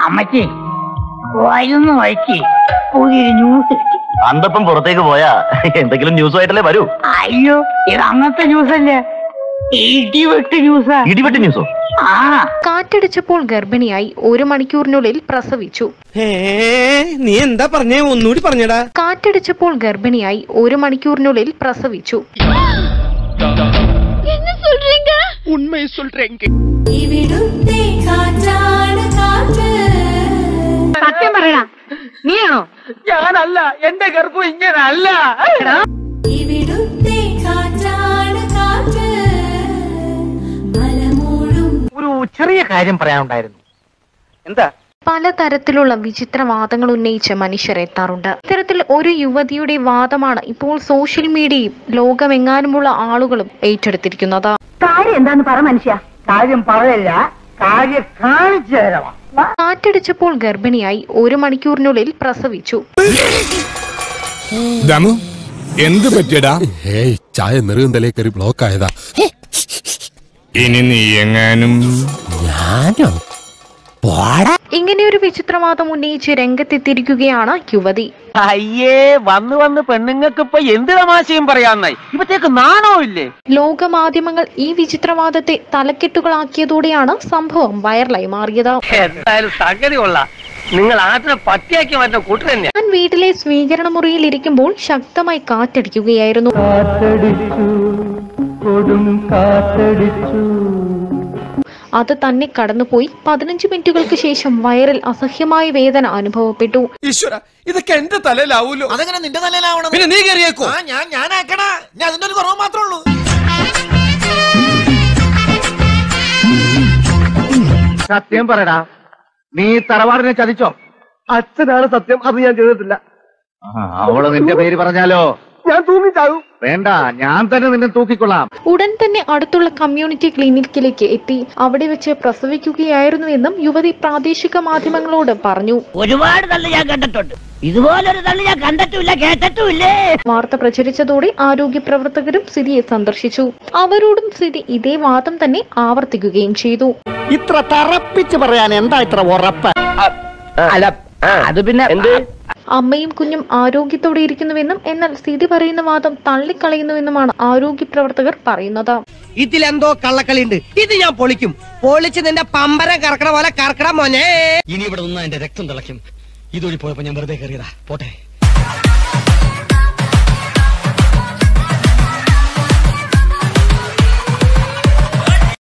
അമ്മച്ചി വരുന്ന വഴിക്ക് പുതിയൊരു ന്യൂസ് കിട്ടി അന്തപ്പം പുറത്തേക്ക് പോയാ എന്തെങ്കിലും ന്യൂസുമായിട്ടല്ലേ വരൂ അയ്യോ ഇത് അങ്ങനത്തെ ന്യൂസ് അല്ലേ ഇടിവെട്ട് ന്യൂസാ ഇടിവെട്ട് ന്യൂസോ ആ കാറ്റടിച്ചപ്പോൾ ഗർഭിണിയായി ഒരു മണിക്കൂറിനുള്ളിൽ പ്രസവിച്ചു നീ എന്താ പറഞ്ഞേ ഒന്നുകൂടി പറഞ്ഞടാ കാറ്റടിച്ചപ്പോൾ ഗർഭിണിയായി ഒരു മണിക്കൂറിനുള്ളിൽ പ്രസവിച്ചു ഇവിടുത്തെ കാറ്റാണ് കാറ്റ് സത്യം പറയടാ നീയാണോ ഞാനല്ല എന്റെ ഗർഭം ഇങ്ങനല്ല ഇവിടുത്തെ കാറ്റാണ് കാറ്റ് മലമൂടും ഒരു ചെറിയ കാര്യം പറയാനുണ്ടായിരുന്നു എന്താ പലതരത്തിലുള്ള വിചിത്രവാദങ്ങൾ ഉന്നയിച്ച് മനുഷ്യർ എത്താറുണ്ട് ഇത്തരത്തിൽ ഒരു യുവതിയുടെ വാദമാണ് ഇപ്പോൾ സോഷ്യൽ മീഡിയയും ലോകമെങ്ങാനുമുള്ള ആളുകളും ഏറ്റെടുത്തിരിക്കുന്നത് കാര്യം എന്താന്ന് പറ മനുഷ്യ കാര്യം പറയല്ല കാര്യം കാണിച്ചു തരവാ കാറ്റടിച്ചപ്പോൾ ഗർഭിണിയായി ഒരു മണിക്കൂറിനുള്ളിൽ പ്രസവിച്ചു ദമു എന്ത് പറ്റിയടാ ഏയ് ചായ നെറുകന്തലേ കയറി ബ്ലോക്ക് ആയതാ ഇനി നീ എങ്ങാനും ഞാനോ പോടാ ഇങ്ങനെയൊരു വിചിത്രവാദം ഉന്നയിച്ച് രംഗത്തെത്തിയിരിക്കുകയാണ് യുവതി അയ്യേ വന്ന് വന്ന് പെണ്ണുങ്ങൾക്ക് ഇപ്പൊ എന്ത് തമാശയും പറയാന്നായി ഇപ്പത്തേക്ക് നാണോ ഇല്ലേ ലോകമാധ്യമങ്ങൾ ഈ വിചിത്രവാദത്തെ തലക്കെട്ടുകളാക്കിയതോടെയാണ് സംഭവം വൈറലായി മാറിയത് എന്തായാലും സംഗതി കൊള്ളാം നിങ്ങൾ ആദ്യം പട്ടിയാക്കി മാറ്റുന്ന കൂട്ടർ തന്നെയാ ഞാൻ വീട്ടിലെ സ്വീകരണ മുറിയിൽ ഇരിക്കുമ്പോൾ ശക്തമായി കാറ്റടിക്കുകയായിരുന്നു അത് തന്നെ കടന്നുപോയി പതിനഞ്ച് മിനിറ്റുകൾക്ക് ശേഷം വയറിൽ അസഹ്യമായ വേദന അനുഭവപ്പെട്ടു ഈശ്വര ഇതൊക്കെ എന്റെ തലയിലാവൂലോ അതെങ്ങനെ നിന്റെ തലയിലാവണം പിന്നെ നീ കയറിയേക്കോ ആ ഞാൻ ഞാനാക്കടാ ഞാൻ അതിന്റെ ഒരു കുറവ് മാത്രമേ ഉള്ളൂ സത്യം പറയടാ നീ തറവാടിനെ ചതിച്ചോ അച്ഛനാണ് സത്യം അത് ഞാൻ ചെയ്തിട്ടില്ല അവള് നിന്റെ പേര് പറഞ്ഞാലോ ഞാൻ തൂങ്ങിച്ചാകും വേണ്ട ഞാൻ തന്നെ നിന്നെ തൂക്കിക്കൊള്ളാം ഉടൻ തന്നെ അടുത്തുള്ള കമ്മ്യൂണിറ്റി ക്ലിനിക്കിലേക്ക് എത്തി അവിടെ വെച്ച് പ്രസവിക്കുകയായിരുന്നുവെന്നും യുവതി പ്രാദേശിക മാധ്യമങ്ങളോട് പറഞ്ഞു ഒരുപാട് തള്ളി ഞാൻ കണ്ടിട്ടുണ്ട് ഇതുപോലൊരു തള്ളി ഞാൻ കണ്ടിട്ടുമില്ല കേട്ടിട്ടുമില്ലേ വാർത്ത പ്രചരിച്ചതോടെ ആരോഗ്യ പ്രവർത്തകരും സ്ഥിതിയെ സന്ദർശിച്ചു അവരോടും സ്ഥിതി ഇതേ വാദം തന്നെ ആവർത്തിക്കുകയും ചെയ്തു ഇത്ര തറപ്പിച്ച് പറയാൻ എന്താ ഇത്ര ഉറപ്പ് അല്ല അത് പിന്നെ എന്ത് അമ്മയും കുഞ്ഞും ആരോഗ്യത്തോടെ ഇരിക്കുന്നുവെന്നും എന്നാൽ സ്ഥിതി പറയുന്ന വാദം തള്ളിക്കളയുന്നുവെന്നുമാണ് ആരോഗ്യ പ്രവർത്തകർ പറയുന്നത് ഇതിലെന്തോ കള്ളക്കളിയുണ്ട് ഇത് ഞാൻ പൊളിക്കും പൊളിച്ച് നിന്റെ പമ്പരം കറക്കണ പോലെ കറക്കണ മോനെ ഇനി ഇവിടെ നിന്ന് എന്റെ രക്തം തിളയ്ക്കും ഇതുവഴി പോയപ്പോ ഞാൻ വെറുതെ കയറിയതാ പോട്ടെ